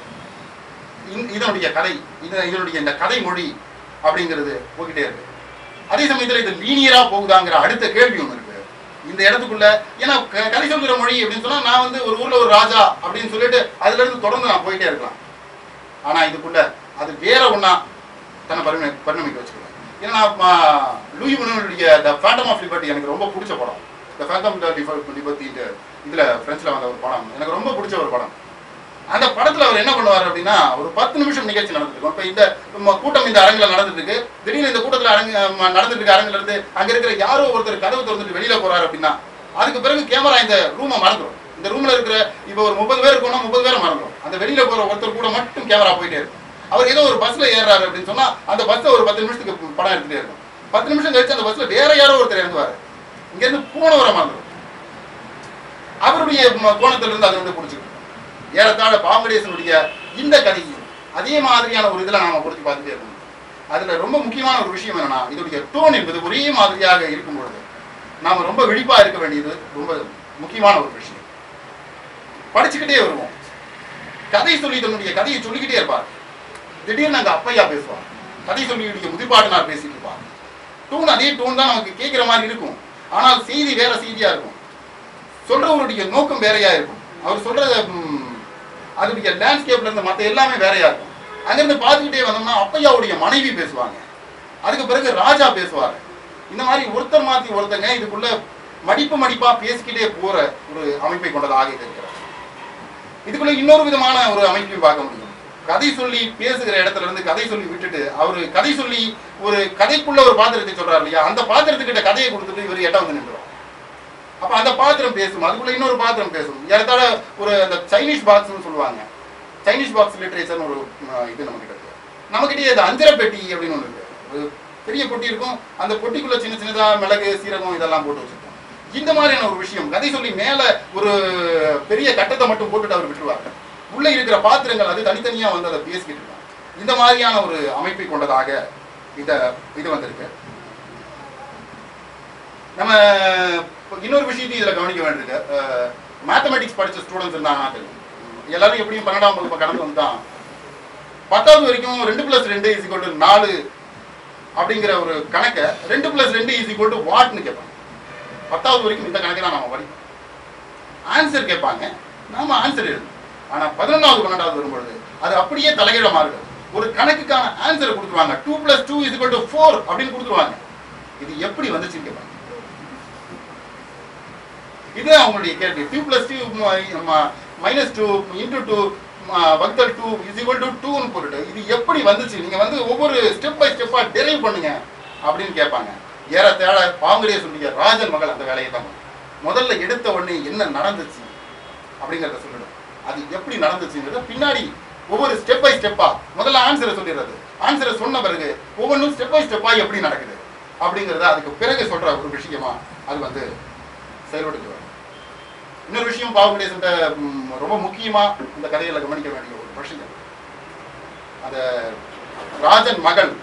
இந்த- இதனுடைய கதை இது- இதனுடைய இந்த கதை மொழி அப்படிங்கிறது போய்கிட்டே இருக்கு அதே சமயத்துல இது லீனியரா போகுதாங்கிற அடுத்த கேள்வி ஒண்ணு இருக்கு இந்த இடத்துக்குள்ள ஏன்னா க- கதை சொல்கிற மொழி அப்படின்னு சொன்னா நான் வந்து ஒரு ஊர்ல ஒரு ராஜா அப்படின்னு சொல்லிட்டு அதுல இருந்து தொடர்ந்து நான் போயிட்டே இருக்கலாம் ஆனா இதுக்குள்ள அது வேற ஒண்ணா தன்னை பரிண பரிணமிக்க வச்சுக்கலாம் ஏன்னா நான் லூயி முனுடைய த ஃபேண்டம் ஆஃப் லிபர்ட்டி எனக்கு ரொம்ப பிடிச்ச படம் த ஃபேண்டம் லிபர்ட்டி இதுல பிரெஞ்சில் வந்த ஒரு படம் எனக்கு ரொம்ப பிடிச்ச ஒரு படம் அந்த படத்துல அவர் என்ன பண்ணுவார் அப்படின்னா ஒரு பத்து நிமிஷம் நிகழ்ச்சி நடந்துட்டு இருக்கும் இப்ப இந்த நம்ம கூட்டம் இந்த அரங்குல நடந்துட்டு இருக்கு திடீர்னு இந்த கூட்டத்துல அரங்கு ம, நடந்துட்டு இருக்க அரங்குல இருந்து அங்க இருக்கிற யாரோ ஒருத்தர் கதவு திறந்துட்டு வெளியில போறாரு அப்படின்னா அதுக்கு பிறகு கேமரா இந்த ரூமை மறந்துடும் இந்த ரூம்ல இருக்கிற இப்போ ஒரு முப்பது பேர் இருக்கணும் முப்பது பேரை மறந்துடும் அந்த வெளியில போற ஒருத்தர் கூட மட்டும் கேமரா போயிட்டே இருக்கும் அவர் ஏதோ ஒரு பஸ்ல ஏறாரு அப்படின்னு சொன்னா அந்த பஸ்ல ஒரு பத்து நிமிஷத்துக்கு படம் எடுத்துட்டே இருக்கும் பத்து நிமிஷம் கழிச்சு அந்த பஸ்ல வேற யாரோ ஒருத்தர் இறங்குவாரு இங்க இருந்து போனவரை மறந்துடும் அவருடைய ம- கோணத்துல இருந்து அதை வந்து பிடிச்சிக்கிட்டு ஏறத்தாழ பாம்படேசனுடைய இந்த கதையும் அதே மாதிரியான ஒரு இதில் நாம பொறுத்து பார்த்துட்டே இருக்கணும் அதுல ரொம்ப முக்கியமான ஒரு விஷயம் என்னன்னா இதோடைய டோன் என்பது ஒரே மாதிரியாக இருக்கும் பொழுது நாம ரொம்ப விழிப்பா இருக்க வேண்டியது ரொம்ப முக்கியமான ஒரு விஷயம் படிச்சுக்கிட்டே வருவோம் கதை சொல்லி தன்னுடைய கதையை சொல்லிக்கிட்டே இருப்பார் திடீர்னு அங்க அப்பையா பேசுவார் கதை சொல்லியுடைய முதிர்பாட்டனார் பேசிட்டு இருப்பார் டோன் அதே டோன் தான் நமக்கு கேட்கிற மாதிரி இருக்கும் ஆனால் செய்தி வேற செய்தியா இருக்கும் சொல்றவருடைய நோக்கம் வேறையா இருக்கும் அவர் சொல்றத ம், அதனுடைய லேண்ட்ஸ்கேப்ல இருந்து மற்ற எல்லாமே வேறையா இருக்கும் அங்கிருந்து பார்த்துக்கிட்டே வந்தோம்னா அப்பையாவுடைய மனைவி பேசுவாங்க அதுக்கு பிறகு ராஜா பேசுவாரு இந்த மாதிரி ஒருத்தர் மாத்தி ஒருத்தங்க இதுக்குள்ள மடிப்பு மடிப்பா பேசிக்கிட்டே போற ஒரு அமைப்பை கொண்டதாக இது இருக்கிறது இதுக்குள்ள இன்னொரு விதமான ஒரு அமைப்பையும் பார்க்க முடியும் கதை சொல்லி பேசுகிற இடத்துல இருந்து கதை சொல்லி விட்டுட்டு அவரு கதை சொல்லி ஒரு கதைக்குள்ள ஒரு பாத்திரத்தை சொல்றாரு இல்லையா அந்த பாத்திரத்துக்கிட்ட கதையை கொடுத்துட்டு இவர் எட்ட வந்து நின்றுடும் அப்ப அந்த பாத்திரம் பேசும் அதுக்குள்ள இன்னொரு பாத்திரம் பேசும் ஏறத்தாழ ஒரு அந்த சைனீஸ் பாக்ஸ்னு சொல்லுவாங்க சைனீஸ் பாக்ஸ் லிட்ரேச்சர்னு ஒரு அஹ், இது நம்ம கிட்ட இருக்கு நம்மகிட்டயே அது அஞ்சரை பெட்டி அப்படின்னு ஒன்று இருக்கு ஒரு பெரிய பொட்டி இருக்கும் அந்த பொட்டிக்குள்ள சின்ன சின்னதா மிளகு சீரகம் இதெல்லாம் போட்டு வச்சிருக்கோம் இந்த மாதிரியான ஒரு விஷயம் கதை சொல்லி மேல ஒரு பெரிய கட்டத்தை மட்டும் போட்டுட்டு அவர் விட்டுருவாங்க உள்ள இருக்கிற பாத்திரங்கள் அது தனித்தனியா வந்து அதை பேசிக்கிட்டு இருக்காங்க இந்த மாதிரியான ஒரு அமைப்பை கொண்டதாக இத இது வந்திருக்கு நம்ம இப்ப இன்னொரு விஷயத்தையும் இதில் கவனிக்க வேண்டியிருக்கு மேத்தமெட்டிக்ஸ் படிச்ச ஸ்டூடெண்ட்ஸ் இருந்தாங்கன்னா தெரியும் எல்லாரும் எப்படியும் பன்னெண்டாம் வகுப்பு கடந்து வந்துட்டான் பத்தாவது வரைக்கும் ரெண்டு பிளஸ் ரெண்டு இஸ் ஈக்குவல் டு நாலு அப்படிங்கிற ஒரு கணக்கை ரெண்டு பிளஸ் ரெண்டு இஸ் ஈக்குவல் டு வாட்னு கேட்பாங்க பத்தாவது வரைக்கும் இந்த கணக்கை தான் நம்ம படிப்போம் ஆன்சர் கேட்பாங்க நாம ஆன்சர் எழுதணும் ஆனா பதினொன்றாவது பன்னெண்டாவது வரும்பொழுது அது அப்படியே தலைகீழ மாறுது ஒரு கணக்குக்கான ஆன்சரை கொடுத்துருவாங்க two plus two is to four அப்படின்னு கொடுத்துருவாங்க இது எப்படி வந்துச்சுன்னு கேட்பாங்க இது அவங்களுடைய கேள்வி two plus two minus two into two வகுத்தல் டூ இஸ் ஈக்குவல் டு டூன்னு போட்டுட்டு இது எப்படி வந்துச்சு நீங்க வந்து ஒவ்வொரு ஸ்டெப் பை ஸ்டெப்பா டெரைவ் பண்ணுங்க அப்படின்னு கேட்பாங்க ஏறத்தாழ பாவங்களையே சொல்லிய ராஜன் மகள் அந்த வேலையை தான் பண்ணும். முதல்ல எடுத்த உடனே என்ன நடந்துச்சு அப்படிங்கிறத சொல்லணும் அது எப்படி நடந்துச்சுங்கிறத பின்னாடி ஒவ்வொரு ஸ்டெப் பை ஸ்டெப்பா முதல்ல ஆன்சரை சொல்லிடுறது ஆன்சரை சொன்ன பிறகு ஒவ்வொன்றும் ஸ்டெப் பை ஸ்டெப்பா எப்படி நடக்குது அப்படிங்கிறத அதுக்கு பிறகு சொல்ற ஒரு விஷயமா அது வந்து செயல்படுத்து வரும் இன்னொரு விஷயம் பாவகடேசன் ரொம்ப முக்கியமா இந்த கதையில கவனிக்க வேண்டிய ஒரு விஷயம் அந்த ராஜன் மகள்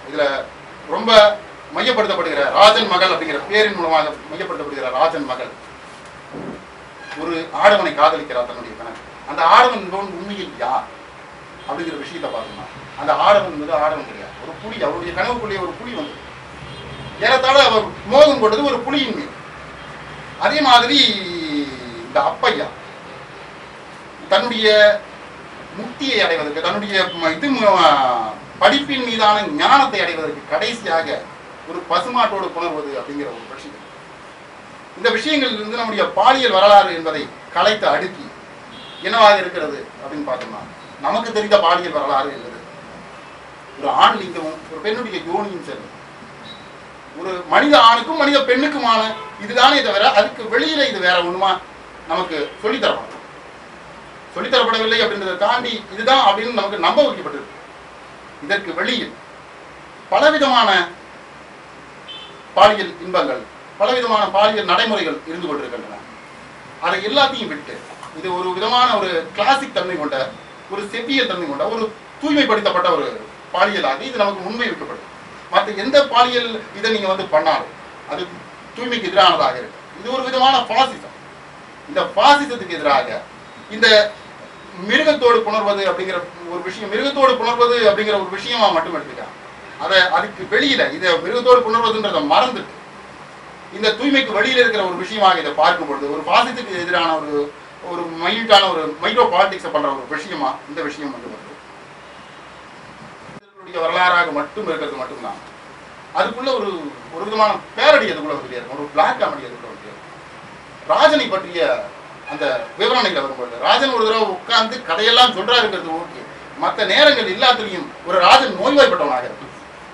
இதுல ரொம்ப மையப்படுத்தப்படுகிற ராஜன் மகள் அப்படிங்கிற பேரின் மூலமாக மையப்படுத்தப்படுகிற ராஜன் மகள் ஒரு ஆடவனை காதலிக்கிறார் தன்னுடைய கணவன் அந்த ஆடவன் என்பவன் உண்மையில் யார் அப்படிங்கிற விஷயத்தை பார்த்தோம்னா அந்த ஆடவன் மீது ஆடவன் கிடையாது ஒரு புலி அவருடைய கனவுக்குள்ளே ஒரு புலி வந்து ஏறத்தாழ அவர் மோகம் கொண்டது ஒரு புலியின் மீது அதே மாதிரி இந்த அப்பையா தன்னுடைய முக்தியை அடைவதற்கு தன்னுடைய ம- இது ம- படிப்பின் மீதான ஞானத்தை அடைவதற்கு கடைசியாக ஒரு பசுமாட்டோடு புணர்வது அப்படிங்கிற ஒரு விஷயம் இந்த விஷயங்களில் இருந்து நம்முடைய பாலியல் வரலாறு என்பதை கலைத்து அடுக்கி என்னவாக இருக்கிறது அப்படின்னு பார்த்தோம்னா நமக்கு தெரிந்த பாலியல் வரலாறு என்பது ஒரு ஆண் லிங்கமும் ஒரு பெண்ணுடைய யோனியும் சேர்ந்தது ஒரு மனித ஆணுக்கும் மனித பெண்ணுக்குமான இதுதானே தவிர அதுக்கு வெளியில இது வேற ஒண்ணுமா நமக்கு சொல்லித்தரப்படும் சொல்லித்தரப்படவில்லை அப்படின்றதை தாண்டி இதுதான் அப்படின்னு நமக்கு நம்ப வைக்கப்பட்டிருக்கு இதற்கு வெளியில் பலவிதமான பாலியல் இன்பங்கள் பலவிதமான பாலியல் நடைமுறைகள் இருந்து கொண்டிருக்கின்றன அதை எல்லாத்தையும் விட்டு இது ஒரு விதமான ஒரு கிளாசிக் தன்மை கொண்ட ஒரு செவ்வியல் தன்மை கொண்ட ஒரு தூய்மைப்படுத்தப்பட்ட ஒரு பாலியலாக இது நமக்கு முன்வைக்கப்படுது மற்ற எந்த பாலியல் இதை நீங்க வந்து பண்ணாலும் அது தூய்மைக்கு எதிரானதாக இருக்கு இது ஒரு விதமான பாசிசம் இந்த பாசிசத்துக்கு எதிராக இந்த மிருகத்தோடு புணர்வது அப்படிங்கிற ஒரு விஷயம் மிருகத்தோடு புணர்வது அப்படிங்கிற ஒரு விஷயமா மட்டும் எடுத்துக்கலாம் அதை அதுக்கு வெளியில இதை மிருகத்தோடு புணர்வதுன்றதை மறந்துட்டு இந்த தூய்மைக்கு வெளியில இருக்கிற ஒரு விஷயமாக இதை பார்க்கும் பொழுது ஒரு பாசித்துக்கு எதிரான ஒரு ஒரு மைல்டான ஒரு மைக்ரோ பாலிடிக்ஸை பண்ற ஒரு விஷயமா இந்த விஷயம் வந்து வருது இதனுடைய வரலாறாக மட்டும் இருக்கிறது மட்டும்தான் அதுக்குள்ள ஒரு ஒரு விதமான பேரடி அதுக்குள்ள வந்து இருக்கும் ஒரு பிளாக் காமெடி அதுக்குள்ள வந்து இருக்கும். ராஜனை பற்றிய அந்த விவரணைகளை வரும்போது ராஜன் ஒரு தடவை உட்கார்ந்து கதையெல்லாம் சொல்றாருங்கிறது ஓகே மற்ற நேரங்கள் எல்லாத்துலயும் ஒரு ராஜன் நோய்வாய்ப்பட்டவனாக இருக்கும்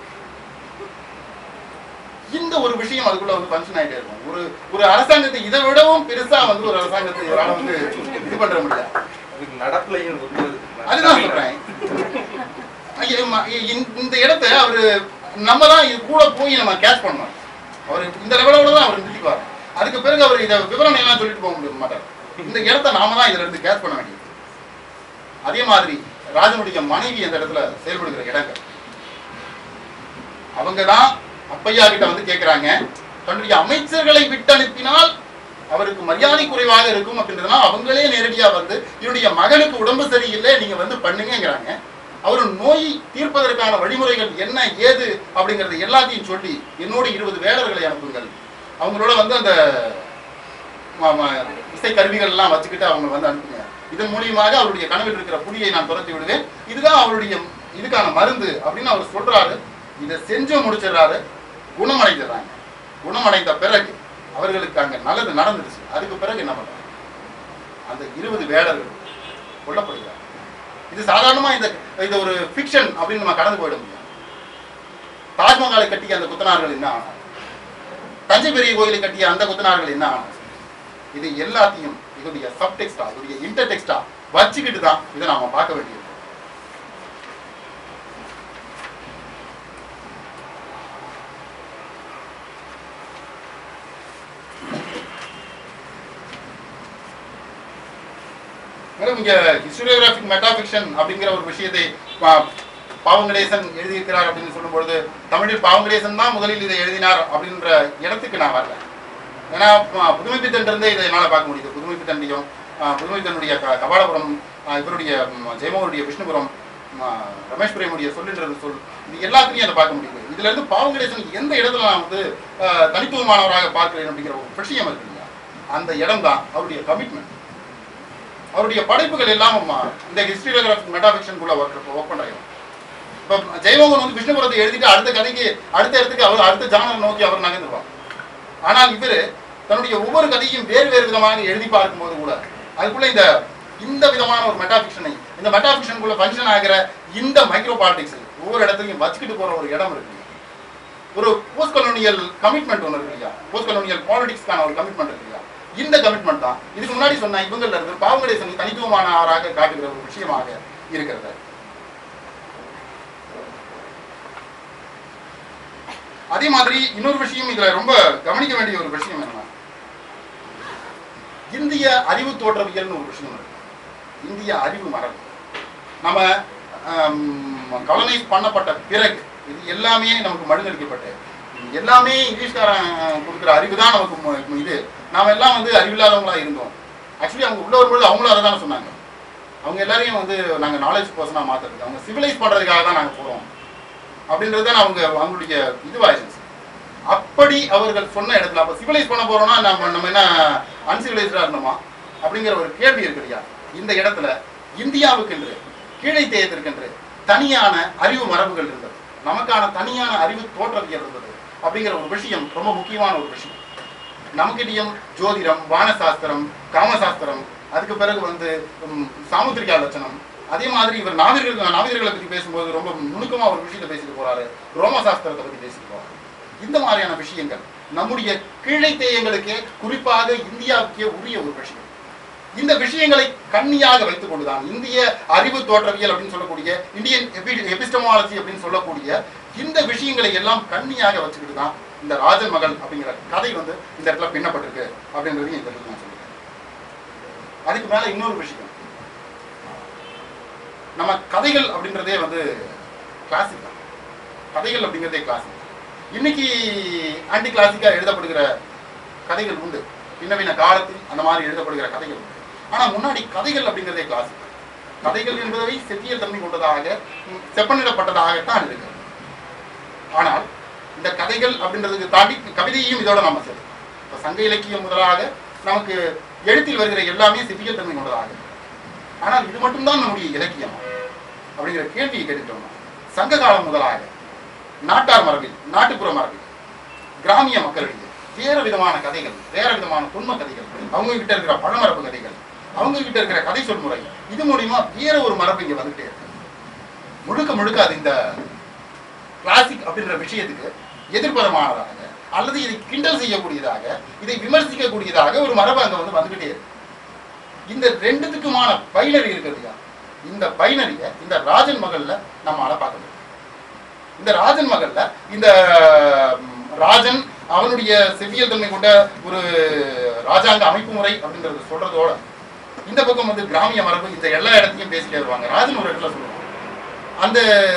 இந்த ஒரு விஷயம் அதுக்குள்ள வந்து ஃபங்க்ஷன் ஆயிட்டே இருக்கும் ஒரு ஒரு அரசாங்கத்தை இதை விடவும் பெருசா வந்து ஒரு அரசாங்கத்தை இவரால வந்து இது பண்ற முடியாது அதுக்கு நடப்புலையும் ஒரு அதுதான் சொல்றேன் ஐயா, ம- இந்த- இந்த இடத்த அவரு நம்ம தான் இது கூட போய் நம்ம கேட்ச் பண்ணணும் அவர் இந்த லெவலோட தான் அவர் நிறுத்திக்குவார் அதுக்கு பிறகு அவர் இதை விவரணம் எல்லாம் சொல்லிட்டு போக முடிய மாட்டார் இந்த இடத்த நாம தான் இதுல இருந்து கேட்ச் பண்ண வேண்டியது அதே மாதிரி ராஜனுடைய மனைவி அந்த இடத்துல செயல்படுகிற இடங்கள் அவங்க தான் அப்பையா கிட்ட வந்து கேட்கிறாங்க தன்னுடைய அமைச்சர்களை விட்டு அனுப்பினால் அவருக்கு மரியாதை குறைவாக இருக்கும் அப்படின்றதுனால அவங்களே நேரடியா வந்து என்னுடைய மகனுக்கு உடம்பு சரியில்லை நீங்க வந்து பண்ணுங்கங்கிறாங்க அவர் நோய் தீர்ப்பதற்கான வழிமுறைகள் என்ன ஏது அப்படிங்கறது எல்லாத்தையும் சொல்லி என்னோட இருபது வேடர்களை அனுப்புங்கள் அவங்களோட வந்து அந்த ம- ம- இசை கருவிகள் எல்லாம் வச்சுக்கிட்டு அவங்க வந்து அனுப்புங்க இதன் மூலியமாக அவருடைய கனவில் இருக்கிற புலியை நான் துரத்தி விடுவேன் இதுதான் அவருடைய இதுக்கான மருந்து அப்படின்னு அவர் சொல்றாரு இதை செஞ்சு முடிச்சிடுறாரு குணமடைஞ்சிடுறாங்க குணமடைந்த பிறகு அவர்களுக்கு அங்க நல்லது நடந்துருச்சு அதுக்கு பிறகு என்ன பண்றாங்க அந்த இருபது வேடர்கள் கொல்லப்படுகிறார் இது சாதாரணமா இந்த இது ஒரு ஃபிக்ஷன் அப்படின்னு நம்ம கடந்து போயிட முடியாது தாஜ்மஹாலை கட்டிய அந்த குத்தனார்கள் என்ன ஆனார் தஞ்சை பெரிய கோயிலை கட்டிய அந்த குத்தனார்கள் என்ன ஆனார் இது எல்லாத்தையும் இதோடைய சப்டெக்ஸ்டா இதோடைய இன்டர்டெக்ஸ்டா வச்சுக்கிட்டு தான் இதை நாம பார்க்க வேண்டியது மேடம் இங்க ஹிஸ்டோரியோகிராஃபிக் மெட்டாஃபிக்ஷன் அப்படிங்கிற ஒரு விஷயத்தை பா- பாவங்கடேசன் எழுதியிருக்கிறார் அப்படின்னு சொல்லும்பொழுது தமிழில் பாவங்கடேசன் தான் முதலில் இதை எழுதினார் அப்படின்ற இடத்துக்கு நான் வரல ஏன்னா ப- புதுமைப்பித்தன் இருந்தே இதை என்னால் பார்க்க முடியுது புதுமைப்பித்தன்டையும் புதுமைப்பித்தனுடைய க கபாலபுரம் ஆ, இவருடைய ம், ஜெயமோகனுடைய விஷ்ணுபுரம் ம், ஆ, ரமேஷ் பிரேமுடைய சொல்லுன்றது சொல் இது எல்லாத்துலையும் அதை பார்க்க முடியுது இதுல இருந்து பாவங்கடேசன் எந்த இடத்துல நான் வந்து ஆ, தனித்துவமானவராக பார்க்கிறேன் அப்படிங்கிற ஒரு விஷயம் இருக்கு இல்லையா அந்த இடம் தான் அவருடைய கமிட்மெண்ட் அவருடைய படைப்புகள் எல்லாம் ம- இந்த ஹிஸ்டரியோகிராஃபிக் மெட்டாஃபிக்ஷனுக்குள்ள ஒர்க் ஒர்க் பண்றாங்க இப்போ ஜெயமோகன் வந்து விஷ்ணுபுரத்தை எழுதிட்டு அடுத்த கதைக்கு அடுத்த இடத்துக்கு அவர் அடுத்த ஜானர் நோக்கி அவர் நகர்ந்துருவார் ஆனால் இவர் தன்னுடைய ஒவ்வொரு கதையும் வேறு வேறு விதமாக எழுதி பார்க்கும்போது கூட அதுக்குள்ள இந்த இந்த விதமான ஒரு மெட்டாஃபிக்ஷனை இந்த மெட்டாஃபிக்ஷனுக்குள்ள ஃபங்க்ஷன் ஆகிற இந்த மைக்ரோ பாலிடிக்ஸ் ஒவ்வொரு இடத்துலையும் வச்சுக்கிட்டு போற ஒரு இடம் இருக்கு ஒரு போஸ்ட் கலோனியல் கமிட்மெண்ட் ஒன்று இருக்கு இல்லையா போஸ்ட் கலோனியல் பாலிடிக்ஸ்க்கான ஒரு கமிட்மெண்ட் இருக்கு இல்லையா இந்த கமிட்மெண்ட் தான் இதுக்கு முன்னாடி சொன்ன இவங்கள்ல இருந்து பாவங்கடேசன் தனித்துவமான ஆறாக காட்டுகிற ஒரு விஷயமாக இருக்கிறது அதே மாதிரி இன்னொரு விஷயம் இதுல ரொம்ப கவனிக்க வேண்டிய ஒரு விஷயம் என்னன்னா இந்திய அறிவு தோற்றவியல்னு ஒரு விஷயம் இருக்கு இந்திய அறிவு மரபு நம்ம கலனைஸ் பண்ணப்பட்ட பிறகு இது எல்லாமே நமக்கு மழுங்கடிக்கப்பட்டு எல்லாமே இங்கிலீஷ்காரன் கொடுக்குற அறிவு தான் நமக்கு மு- இது நாம எல்லாம் வந்து அறிவில்லாதவங்களா இருந்தோம் ஆக்சுவலி அவங்க உள்ள வரும்போது அவங்களும் அதை தானே சொன்னாங்க அவங்க எல்லாரையும் வந்து நாங்க நாலேஜ் பர்சனாக மாத்துறதுக்கு அவங்க சிவிலைஸ் பண்றதுக்காக தான் நாங்க போறோம் அப்படின்றது தான் அவங்க அவங்களுடைய இதுவாயிருந்துச்சு அப்படி அவர்கள் சொன்ன இடத்துல அப்ப சிவிலைஸ் பண்ண போறோம்னா நம்ம நம்ம என்ன அன்சிவிலைஸ்டா இருந்தோமா அப்படிங்கிற ஒரு கேள்வி இருக்கு இல்லையா இந்த இடத்துல இந்தியாவுக்கென்று கீழே தேயத்திற்கென்று தனியான அறிவு மரபுகள் இருந்தது நமக்கான தனியான அறிவு தோற்றவியல் இருந்தது அப்படிங்கிற ஒரு விஷயம் ரொம்ப முக்கியமான ஒரு விஷயம் நமக்கிட்டையும் ஜோதிடம் வானசாஸ்திரம் காமசாஸ்திரம் அதுக்கு பிறகு வந்து ம், சாமுத்திரிகா லட்சணம் அதே மாதிரி இவர் நாவிர்கள் நாவிகர்களை பத்தி பேசும்போது ரொம்ப நுணுக்கமா ஒரு விஷயத்தை பேசிட்டு போறாரு ரோமசாஸ்திரத்தை பத்தி பேசிட்டு போறாரு இந்த மாதிரியான விஷயங்கள் நம்முடைய கீழை தேயங்களுக்கே குறிப்பாக இந்தியாவுக்கே உரிய ஒரு விஷயம் இந்த விஷயங்களை கண்ணியாக வைத்துக் கொண்டுதான் இந்திய அறிவு தோற்றவியல் அப்படின்னு சொல்லக்கூடிய இந்தியன் எபிஸ்டமாலஜி அப்படின்னு சொல்லக்கூடிய இந்த விஷயங்களை எல்லாம் கண்ணியாக வச்சுக்கிட்டு தான் இந்த ராஜன் மகள் அப்படிங்கிற கதை வந்து இந்த இடத்துல பின்னப்பட்டிருக்கு அப்படின்றதையும் இந்த இடத்துல நான் சொல்லிக்கிறேன் அதுக்கு மேல இன்னொரு விஷயம் நம்ம கதைகள் அப்படின்றதே வந்து கிளாசிக் தான் கதைகள் அப்படிங்கிறதே கிளாசிக் இன்னைக்கு ஆன்டி கிளாசிக்கா எழுதப்படுகிற கதைகள் உண்டு பின்னவீன காலத்தில் அந்த மாதிரி எழுதப்படுகிற கதைகள் உண்டு ஆனா முன்னாடி கதைகள் அப்படிங்கிறதே கிளாசிக் கதைகள் என்பதை செவ்வியல் தன்மை கொண்டதாக ம், செப்பனிடப்பட்டதாகத்தான் இருக்கு ஆனால் இந்த கதைகள் அப்படின்றதுக்கு தாண்டி கவிதையையும் இதோட நம்ம சேர்த்து இப்ப சங்க இலக்கியம் முதலாக நமக்கு எழுத்தில் வருகிற எல்லாமே செவ்வியல் தன்மை கொண்டதாக ஆனால் இது மட்டும்தான் நம்முடைய இலக்கியம் அப்படிங்கிற கேள்வியை கேட்டுட்டோம்னா சங்க காலம் முதலாக நாட்டார் மரபில் நாட்டுப்புற மரபில் கிராமிய மக்களிடையே வேற விதமான கதைகள் வேற விதமான துன்ப கதைகள் அவங்க கிட்ட இருக்கிற பழமரபு கதைகள் அவங்க கிட்ட இருக்கிற கதை சொல்முறை இது மூலியமா வேற ஒரு மரபு இங்க வந்துட்டே இருக்கு முழுக்க முழுக்க அது இந்த கிளாசிக் அப்படின்ற விஷயத்துக்கு எதிர்ப்பதமானதாக அல்லது இதை கிண்டல் செய்யக்கூடியதாக இதை விமர்சிக்கக்கூடியதாக ஒரு மரபு அங்க வந்து வந்துகிட்டே இருக்கு இந்த ரெண்டுத்துக்குமான பைனரி இருக்கு இல்லையா இந்த பைனரிய இந்த ராஜன் மகள்ல நம்மளால பார்க்க முடியும் இந்த ராஜன் மகள்ல இந்த ம், ராஜன் அவனுடைய செவ்வியல் தன்மை கொண்ட ஒரு ராஜாங்க அமைப்பு முறை அப்படின்றத சொல்றதோட இந்த பக்கம் வந்து கிராமிய மரபு இந்த எல்லா இடத்தையும் பேசிட்டே வருவாங்க ராஜன் ஒரு இடத்துல சொல்லுவாங்க அந்த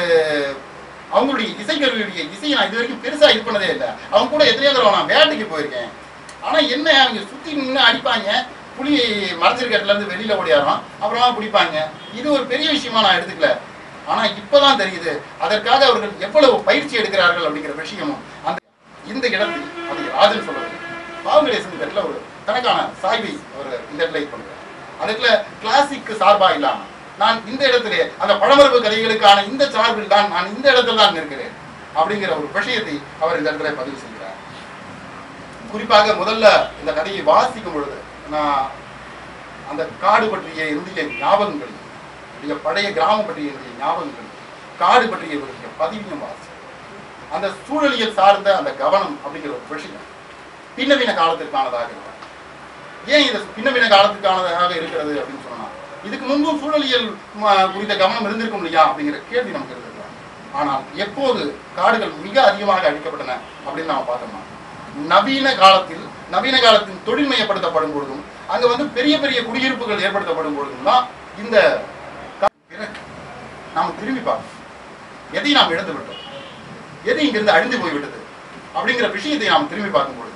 அவங்களுடைய இசைக்கருவியுடைய இசையை நான் இது வரைக்கும் பெருசா இது பண்ணதே இல்லை அவங்க கூட எத்தனையோ தடவை நான் வேட்டைக்கு போயிருக்கேன் ஆனா என்ன அவங்க சுத்தி நின்று அடிப்பாங்க புலி மறைஞ்சிருக்க இடத்துல இருந்து வெளியில ஓடியாரோம் அப்புறமா பிடிப்பாங்க இது ஒரு பெரிய விஷயமா நான் எடுத்துக்கல ஆனா இப்பதான் தெரியுது அதற்காக அவர்கள் எவ்வளவு பயிற்சி எடுக்கிறார்கள் அப்படிங்கிற விஷயமும் அந்த இந்த இடத்தில் அதை ராஜன் சொல்றது பாவகணேசன் இந்த இடத்துல ஒரு தனக்கான சாய்வை அவர் இந்த இடத்துல இது பண்ணுறார் அந்த இடத்துல கிளாசிக்கு சார்பா இல்லாம நான் இந்த இடத்திலே அந்த பழமரபு கதைகளுக்கான இந்த சார்பில் தான் நான் இந்த இடத்துல தான் இருக்கிறேன் அப்படிங்கிற ஒரு விஷயத்தை அவர் இந்த இடத்துல பதிவு செய்கிறார் குறிப்பாக முதல்ல இந்த கதையை வாசிக்கும் பொழுது நான் அந்த காடு பற்றிய என்னுடைய ஞாபகங்கள் என்னுடைய பழைய கிராமம் பற்றிய என்னுடைய ஞாபகங்கள் காடு பற்றிய என்னுடைய பதிவையும் வாசி அந்த சூழலியல் சார்ந்த அந்த கவனம் அப்படிங்கிற ஒரு விஷயம் பின்னவீன காலத்திற்கானதாக இருக்கிறது ஏன் இது பின்னவீன காலத்துக்கானதாக இருக்கிறது அப்படின்னு சொன்னா இதுக்கு முன்பும் சூழலியல் ம- குறித்த கவனம் இருந்திருக்கும் இல்லையா அப்படிங்கிற கேள்வி நமக்கு இருந்திருக்கலாம் ஆனால் எப்போது காடுகள் மிக அதிகமாக அழிக்கப்பட்டன அப்படின்னு நாம பார்த்தோம்னா நவீன காலத்தில் நவீன காலத்தின் தொழில்மயப்படுத்தப்படும் பொழுதும் அங்க வந்து பெரிய பெரிய குடியிருப்புகள் ஏற்படுத்தப்படும் பொழுதும் தான் இந்த கா- பிறகு நாம் திரும்பி பார்க்கணும் எதை நாம் இழந்து விட்டோம் எது இங்கிருந்து அழிந்து போய்விட்டது அப்படிங்கிற விஷயத்தை நாம் திரும்பி பார்க்கும் பொழுது